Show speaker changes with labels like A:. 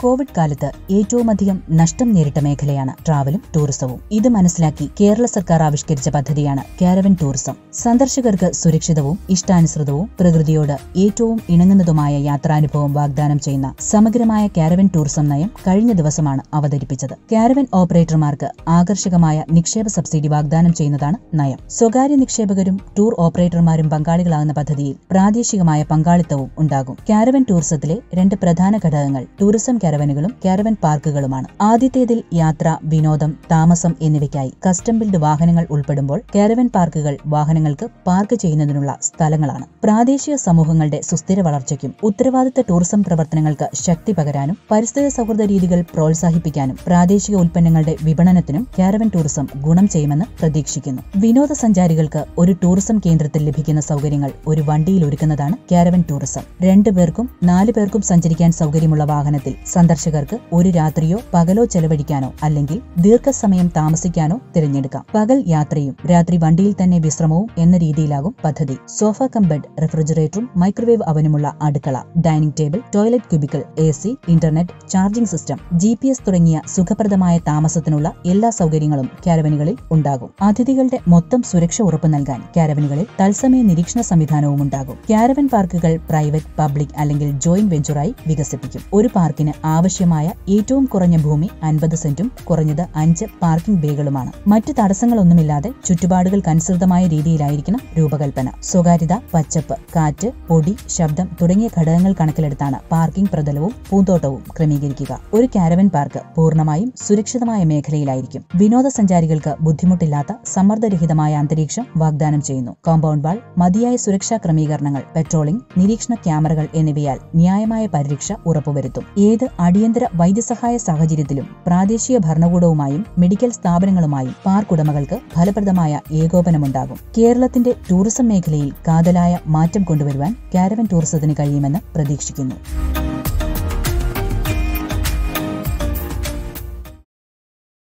A: Covid കാലത്ത് ഏറ്റവുമധികം നഷ്ടം നേരിട്ട മേഖലയാണ് ട്രാവലും ടൂറിസവും ഇത് മനസ്സിലാക്കി കേരള സർക്കാർ ആവിഷ്കരിച്ച പദ്ധതിയാണ് കാരവൻ ടൂറിസം സന്ദർശകർക്ക് സുരക്ഷിതവും ഇഷ്ടാനുസൃതവും പ്രകൃതിയോട് ഏറ്റവും ഇണങ്ങുന്നതുമായ യാത്രാനുഭവം വാഗ്ദാനം ചെയ്യുന്ന സമഗ്രമായ കാരവൻ ടൂറിസം നയം കഴിഞ്ഞ ദിവസമാണ് അവതരിപ്പിച്ചത് കാരവൻ ഓപ്പറേറ്റർമാർക്ക് ആകർഷകമായ നിക്ഷേപ സബ്സിഡി വാഗ്ദാനം ചെയ്യുന്നതാണ് നയം സ്വകാര്യ നിക്ഷേപകരും ടൂർ ഓപ്പറേറ്റർമാരും പങ്കാളികളാകുന്ന പദ്ധതിയിൽ പ്രാദേശികമായ പങ്കാളിത്തവും ഉണ്ടാകും കാരവൻ ടൂറിസത്തിലെ രണ്ട് പ്രധാന ഘടകങ്ങൾ ടൂറിസം കാരവനുകളും കാരവൻ പാർക്കുകളുമാണ് ആദ്യത്തേതിൽ യാത്ര വിനോദം താമസം എന്നിവയ്ക്കായി കസ്റ്റം ബിൽഡ് വാഹനങ്ങൾ ഉൾപ്പെടുമ്പോൾ കാരവൻ പാർക്കുകൾ വാഹനങ്ങൾക്ക് പാർക്ക് ചെയ്യുന്നതിനുള്ള സ്ഥലങ്ങളാണ് പ്രാദേശിക സമൂഹങ്ങളുടെ സുസ്ഥിര വളർച്ചയ്ക്കും ഉത്തരവാദിത്ത ടൂറിസം പ്രവർത്തനങ്ങൾക്ക് ശക്തി പകരാനും പരിസ്ഥിതി സൗഹൃദ രീതികൾ പ്രോത്സാഹിപ്പിക്കാനും പ്രാദേശിക ഉൽപ്പന്നങ്ങളുടെ വിപണനത്തിനും കാരവൻ ടൂറിസം ഗുണം ചെയ്യുമെന്ന് പ്രതീക്ഷിക്കുന്നു വിനോദസഞ്ചാരികൾക്ക് ഒരു ടൂറിസം കേന്ദ്രത്തിൽ ലഭിക്കുന്ന സൗകര്യങ്ങൾ ഒരു വണ്ടിയിൽ ഒരുക്കുന്നതാണ് കാരവൻ ടൂറിസം രണ്ടു പേർക്കും നാലു പേർക്കും സഞ്ചരിക്കാൻ സൗകര്യമുള്ള വാഹനത്തിൽ സന്ദർശകർക്ക് ഒരു രാത്രിയോ പകലോ ചെലവഴിക്കാനോ അല്ലെങ്കിൽ ദീർഘസമയം താമസിക്കാനോ തിരഞ്ഞെടുക്കാം പകൽ യാത്രയും രാത്രി വണ്ടിയിൽ തന്നെ വിശ്രമവും എന്ന രീതിയിലാകും പദ്ധതി സോഫ കം ബെഡ് റെഫ്രിജറേറ്ററും മൈക്രോവേവ് അവനുമുള്ള അടുക്കള dining table toilet cubicle A C internet charging system G P S തുടങ്ങിയ സുഖപ്രദമായ താമസത്തിനുള്ള എല്ലാ സൗകര്യങ്ങളും കാരവനുകളിൽ ഉണ്ടാകും അതിഥികളുടെ മൊത്തം സുരക്ഷ ഉറപ്പു നൽകാൻ കാരവനുകളിൽ തത്സമയ നിരീക്ഷണ സംവിധാനവും ഉണ്ടാകും കാരവൻ പാർക്കുകൾ പ്രൈവറ്റ് പബ്ലിക് അല്ലെങ്കിൽ ജോയിന്റ് വെഞ്ചറായി വികസിപ്പിക്കും ഒരു പാർക്കിന് ആവശ്യമായ ഏറ്റവും കുറഞ്ഞ ഭൂമി അൻപത് സെന്റും കുറഞ്ഞത് അഞ്ച് പാർക്കിംഗ് ബേകളുമാണ് മറ്റു തടസ്സങ്ങളൊന്നുമില്ലാതെ ചുറ്റുപാടുകൾക്കനുസൃതമായ രീതിയിലായിരിക്കണം രൂപകൽപ്പന സ്വകാര്യത പച്ചപ്പ് കാറ്റ് പൊടി ശബ്ദം തുടങ്ങിയ ഘടകങ്ങൾ കണക്കിലെടുത്താണ് പാർക്കിംഗ് പ്രതലവും പൂന്തോട്ടവും ക്രമീകരിക്കുക ഒരു കാരവൻ പാർക്ക് പൂർണ്ണമായും സുരക്ഷിതമായ മേഖലയിലായിരിക്കും വിനോദസഞ്ചാരികൾക്ക് ബുദ്ധിമുട്ടില്ലാത്ത സമ്മർദ്ദരഹിതമായ അന്തരീക്ഷം വാഗ്ദാനം ചെയ്യുന്നു കോമ്പൗണ്ട് വാൾ മതിയായ സുരക്ഷാ ക്രമീകരണങ്ങൾ പെട്രോളിംഗ് നിരീക്ഷണ ക്യാമറകൾ എന്നിവയാൽ ന്യായമായ പരിരക്ഷ ഉറപ്പുവരുത്തും ഏത് അടിയന്തര വൈദ്യസഹായ സാഹചര്യത്തിലും പ്രാദേശിക ഭരണകൂടവുമായും മെഡിക്കൽ സ്ഥാപനങ്ങളുമായും പാർക്ക് ഉടമകൾക്ക് ഫലപ്രദമായ ഏകോപനമുണ്ടാകും കേരളത്തിന്റെ ടൂറിസം മേഖലയിൽ കാതലായ മാറ്റം കൊണ്ടുവരുവാൻ കാരവൻ ടൂറിസത്തിന് കഴിയുമെന്ന് പ്രതീക്ഷിക്കുന്നു